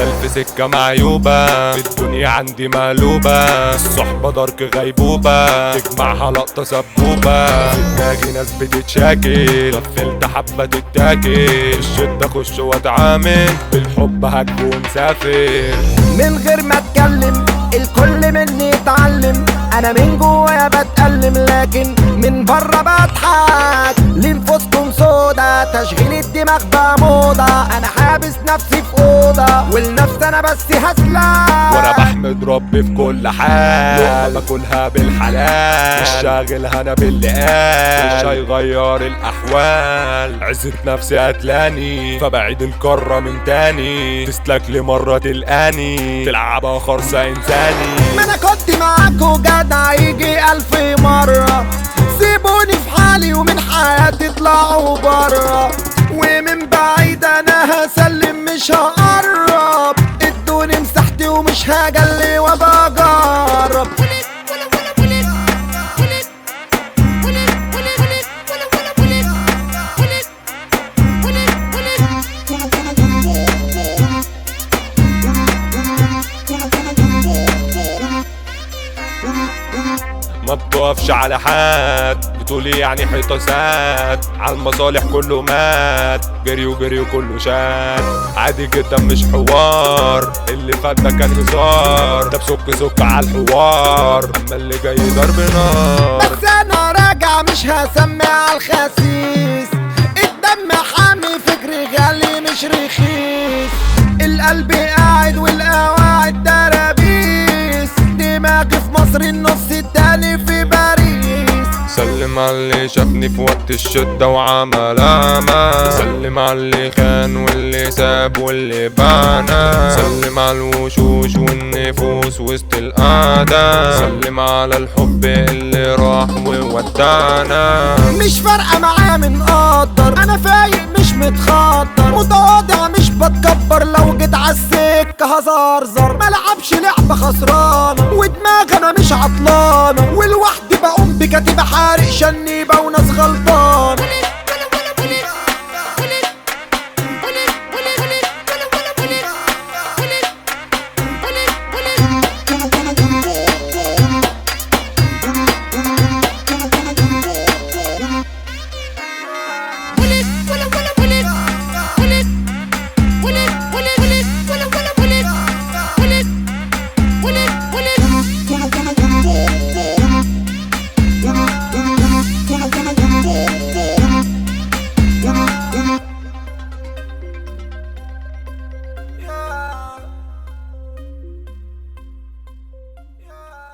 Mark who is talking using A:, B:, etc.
A: ألف سكة معيوبة في الدنيا عندي مقلوبة الصحبة دارك غيبوبة تجمعها لقطة سبوبة في دماغي ناس بتتشاكل غفلت حبة تتاكل الشدة اخش واتعامل بالحب هكون سافر
B: من غير ما اتكلم الكل مني يتعلم انا من جوايا بتألم لكن من بره بضحك ليه نفوسكم سودا تشغيل الدماغ بقى موضة انا حابس نفسي في اوضة والنفس انا بس هسلك
A: وانا بحمد ربي في كل حال لقمة باكلها بالحلال مش شاغلها انا باللي قال مش هيغير الاحوال عزة نفسي قتلاني فبعيد الكرة من تاني تسلك لي مرة تلقاني تلعبها خرصة انساني
B: ما انا كنت معاكوا جدع يجي الف مرة سيبوني في حالي ومن حياتي اطلعوا برا ومن بعيد انا هسلم مش هقرب ادوني مساحتي ومش هجلي وبجرب
A: ما بتقفش على حد بتقولي يعني حيطة ساد على المصالح كله مات جري وجري وكله شاد عادي جدا مش حوار اللي فات ده كان هزار ده بسك سك على الحوار اما اللي جاي ضرب نار
B: بس انا راجع مش هسمي على الخسيس الدم حامي فكري غالي مش رخيص القلب قاعد والقواعد درابيس دماغي في مصر النص التاني في باريس
A: سلم على اللي شافني في وقت الشدة وعمل أعمى سلم على اللي خان واللي ساب واللي بانا سلم على الوشوش والنفوس وسط القعدة سلم على الحب اللي راح وودانا
B: مش فارقة معاه من قدر انا فايق مش متخدر متواضع مش بتكبر لو جيت عالسكة هزرزر ملعبش لعبة خسرانة ودماغ انا مش عطلانة